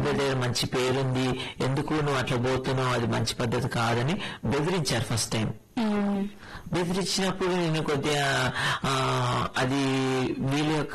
దగ్గర మంచి పేరుంది ఎందుకు నువ్వు అట్లా పోతున్నావు అది మంచి పద్ధతి కాదని బెదిరించారు ఫస్ట్ టైం మ్మ్. బెదిరించినప్పుడు నేను కొద్దిగా ఆ, అది వీళ్ళ యొక్క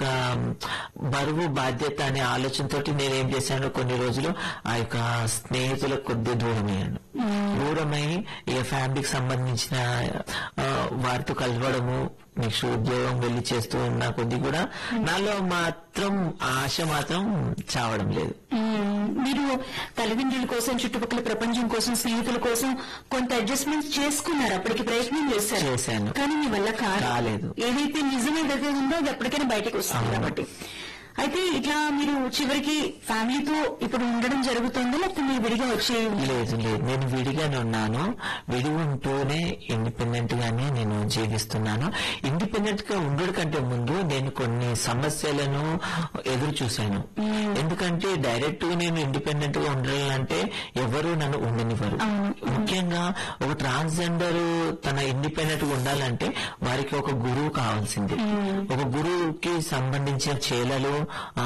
బరువు బాధ్యత అనే ఆలోచనతోటి నేను ఏం చేశాను కొన్ని రోజులు ఆ యొక్క స్నేహితులకు కొద్దిగా దూరమయ్యాను దూరమై ఇక ఫ్యామిలీకి సంబంధించిన ఆ, వారితో కలవడము నెక్స్ట్ ఉద్యోగం వెళ్ళి చేస్తూ ఉన్న కొద్ది కూడా నాలో మాత్రం ఆశ మాత్రం చావడం లేదు మ్మ్. మీరు తల్లిదండ్రుల కోసం చుట్టుపక్కల ప్రపంచం కోసం స్నేహితుల కోసం కొంత అడ్జస్ట్మెంట్ చేసుకున్నారు అప్పటికి ప్రయత్నం చేశారు చేశాను. కానీ మీ వల్ల కాదు కాలేదు. ఏదైతే నిజం ఏదైతే ఉందో అది ఎప్పటికైనా బయటకు వస్తుంది అవును. కాబట్టి అయితే ఇట్లా మీరు చివరికి ఫ్యామిలీతో ఇప్పుడు ఉండడం జరుగుతుందా లేకపోతే మీరు విడిగా వచ్చి లేదు లేదు నేను విడిగానే ఉన్నాను విడి ఉంటూనే ఇండిపెండెంట్ గానే నేను జీవిస్తున్నాను ఇండిపెండెంట్ గా ఉండడం కంటే ముందు నేను కొన్ని సమస్యలను ఎదురు చూశాను ఎందుకంటే డైరెక్ట్ గా నేను ఇండిపెండెంట్ గా ఉండాలంటే ఎవరు నన్ను ఉండనివ్వరు ముఖ్యంగా ఒక ట్రాన్స్జెండర్ తన ఇండిపెండెంట్ గా ఉండాలంటే వారికి ఒక గురువు కావాల్సింది ఒక గురువుకి సంబంధించిన చేలలు ఆ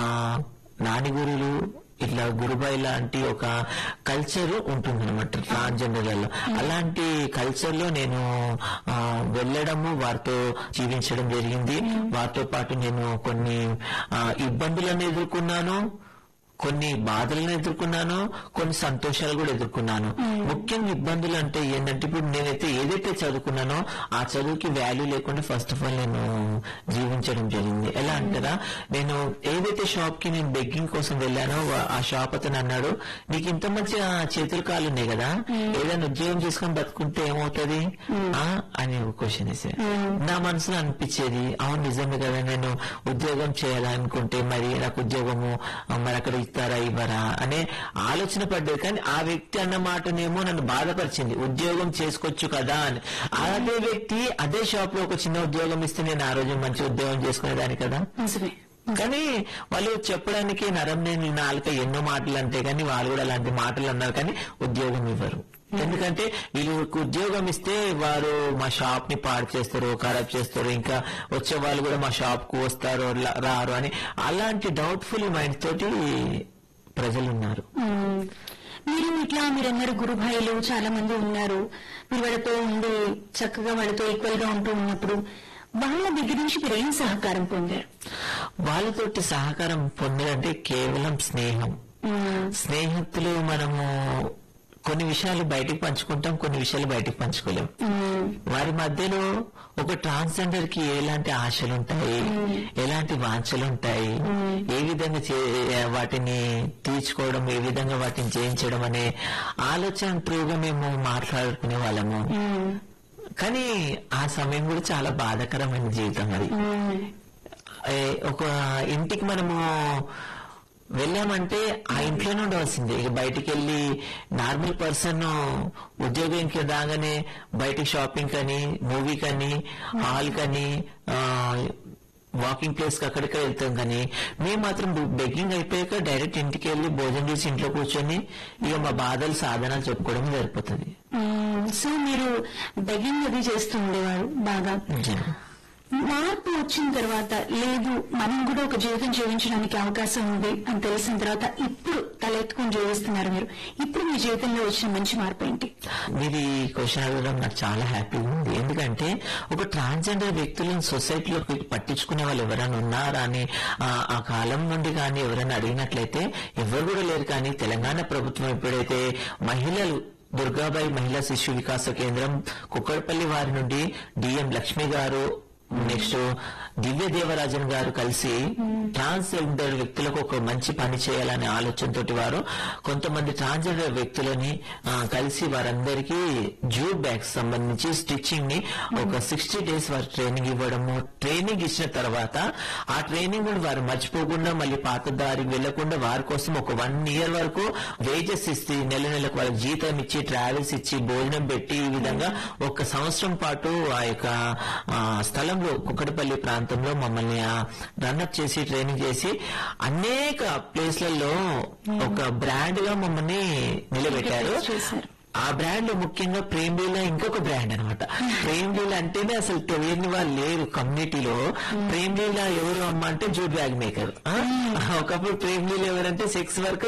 నాని గురువులు ఇట్లా గురుబాయి లాంటి ఒక కల్చర్ ఉంటుంది అనమాట ట్రాన్స్జెండర్లలో అలాంటి కల్చర్ లో నేను ఆ, వెళ్ళడము వారితో జీవించడం జరిగింది వారితో పాటు నేను కొన్ని ఆ, ఇబ్బందులను ఎదుర్కొన్నాను కొన్ని బాధలను ఎదుర్కొన్నాను కొన్ని సంతోషాలు కూడా ఎదుర్కొన్నాను ముఖ్యంగా ఇబ్బందులు అంటే ఏంటంటే ఇప్పుడు నేనైతే ఏదైతే చదువుకున్నానో ఆ చదువుకి వాల్యూ లేకుండా ఫస్ట్ ఆఫ్ ఆల్ నేను జీవించడం జరిగింది ఎలా అంటారా నేను ఏదైతే షాప్ కి నేను బెగ్గింగ్ కోసం వెళ్ళానో వా- ఆ షాప్ అతను అన్నాడు నీకు ఇంత మంచి ఆ చేతులు కాలు ఉన్నాయి కదా ఏదైనా ఉద్యోగం చేసుకొని బతుకుంటే ఏమవుతుంది ఆ అని ఒక క్వశ్చన్ వేసా నా మనసులో అనిపించేది అవును నిజమే కదా నేను ఉద్యోగం చేయాలనుకుంటే మరి నాకు ఉద్యోగము ఆ, మరి అక్కడ ఇస్తారా ఇవ్వరా అనే ఆలోచన పడ్డది కానీ ఆ వ్యక్తి అన్న మాటనేమో నన్ను బాధపరిచింది ఉద్యోగం చేసుకోవచ్చు కదా అని అదే వ్యక్తి అదే షాప్ లో ఒక చిన్న ఉద్యోగం ఇస్తే నేను ఆ రోజు మంచి ఉద్యోగం చేసుకునేదాన్ని కదా నిజమే కానీ వాళ్ళు చెప్పడానికి నరం నేను నాలుక ఎన్నో మాటలు అంటే కానీ వాళ్ళు కూడా అలాంటి మాటలు అన్నారు కానీ ఉద్యోగం ఇవ్వరు ఎందుకంటే వీళ్ళకి ఉద్యోగం ఇస్తే వారు మా షాప్ ని పాడు చేస్తారు ఖరాబ్ చేస్తారు ఇంకా వచ్చే వాళ్ళు కూడా మా షాప్ కు వస్తారు లా- రారు అని అలాంటి డౌట్ఫుల్ మైండ్ తోటి ప్రజలు ఉన్నారు మ్మ్. మీరు ఇట్లా మీరన్నారు గురుభాయిలు చాలా మంది ఉన్నారు మీరు వాళ్ళతో ఉండి చక్కగా వాళ్ళతో ఈక్వల్ గా ఉంటూ ఉన్నప్పుడు వాళ్ళ దగ్గర నుంచి మీరు ఏం సహకారం పొందారు వాళ్ళతోటి సహకారం పొందాలంటే కేవలం స్నేహం మ్మ్. స్నేహితులు మనము కొన్ని విషయాలు బయటికి పంచుకుంటాం కొన్ని విషయాలు బయటికి పంచుకోలేం మ్మ్. వారి మధ్యలో ఒక ట్రాన్స్జెండర్ కి ఎలాంటి ఆశలు ఉంటాయి ఎలాంటి వాంఛలు ఉంటాయి ఏ విధంగా చే- వాటిని తీర్చుకోవడం ఏ విధంగా వాటిని జయించడం అనే ఆలోచన త్రూగా మేము మాట్లాడుకునే వాళ్ళము మ్మ్. కానీ ఆ సమయం కూడా చాలా బాధాకరమైన జీవితం అది మ్మ్. ఏ, ఒక ఇంటికి మనము వెళ్ళామంటే ఆ ఇంట్లోనే ఉండవలసిందే ఇక బయటికి వెళ్ళి నార్మల్ పర్సన్ ఉద్యోగంకి రాగానే బయటికి షాపింగ్ కని మూవీ కని హాల్ కని వాకింగ్ ప్లేస్ కి అక్కడిక్కడ వెళ్తాం కానీ మేము మాత్రం బెగ్గింగ్ అయిపోయాక డైరెక్ట్ ఇంటికి వెళ్ళి భోజనం చేసి ఇంట్లో కూర్చొని ఇక మా బాధలు సాధనాలు చెప్పుకోవడం సరిపోతుంది మ్మ్. సో మీరు బెగింగ్ అది చేస్తూ ఉండేవారు బాగా నిజంగా. మార్పు వచ్చిన తర్వాత లేదు మనం కూడా ఒక జీవితం జీవించడానికి అవకాశం ఉంది అని తెలిసిన తర్వాత ఇప్పుడు తలెత్తుకుని జీవిస్తున్నారు మీరు ఇప్పుడు మీ జీవితంలో వచ్చిన మంచి మార్పు ఏంటి మీరు ఈ క్వశ్చన్ అడగడం నాకు చాలా హ్యాపీగా ఉంది ఎందుకంటే ఒక ట్రాన్స్జెండర్ వ్యక్తులను సొసైటీలో పట్టించుకునే వాళ్ళు ఎవరైనా ఉన్నారా అని ఆ- ఆ కాలం నుండి కానీ ఎవరైనా అడిగినట్లయితే ఎవరు కూడా లేరు కానీ తెలంగాణ ప్రభుత్వం ఎప్పుడైతే మహిళలు దుర్గాబాయి మహిళా శిశు వికాస కేంద్రం కుక్కడపల్లి వారి నుండి డిఎం లక్ష్మి గారు నెక్స్ట్ దివ్య దేవరాజన్ గారు కలిసి ట్రాన్స్జెండర్ వ్యక్తులకు ఒక మంచి పని చేయాలనే ఆలోచనతోటి వారు కొంతమంది ట్రాన్స్జెండర్ వ్యక్తులని ఆ, కలిసి వారందరికీ జూట్ బ్యాగ్స్ సంబంధించి స్టిచ్చింగ్ ని ఒక సిక్స్టీ డేస్ వారు ట్రైనింగ్ ఇవ్వడము ట్రైనింగ్ ఇచ్చిన తర్వాత ఆ ట్రైనింగ్ ని వారు మర్చిపోకుండా మళ్ళీ పాత దారికి వెళ్లకుండా వారి కోసం ఒక వన్ ఇయర్ వరకు వేజెస్ ఇచ్చి నెల నెలకు వాళ్ళకి జీతం ఇచ్చి ట్రావెల్స్ ఇచ్చి భోజనం పెట్టి ఈ విధంగా ఒక సంవత్సరం పాటు ఆ యొక్క ఆ, స్థలంలో కుక్కడపల్లి ప్రాంతంలో మమ్మల్ని రన్అప్ చేసి ట్రైనింగ్ చేసి అనేక ప్లేస్లలో ఒక బ్రాండ్ గా మమ్మల్ని నిలబెట్టారు చేశారు. ఆ బ్రాండ్ లో ముఖ్యంగా ప్రేమ్ లీలా ఇంకొక బ్రాండ్ అనమాట ప్రేమ్ లీలా అంటేనే అసలు తెలియని వాళ్ళు లేరు కమ్యూనిటీలో ప్రేమ్ లీలా ఎవరు అమ్మ అంటే జూట్ బ్యాగ్ మేకర్ ఒకప్పుడు ప్రేమ్ లీలా ఎవరంటే సెక్స్ వర్క్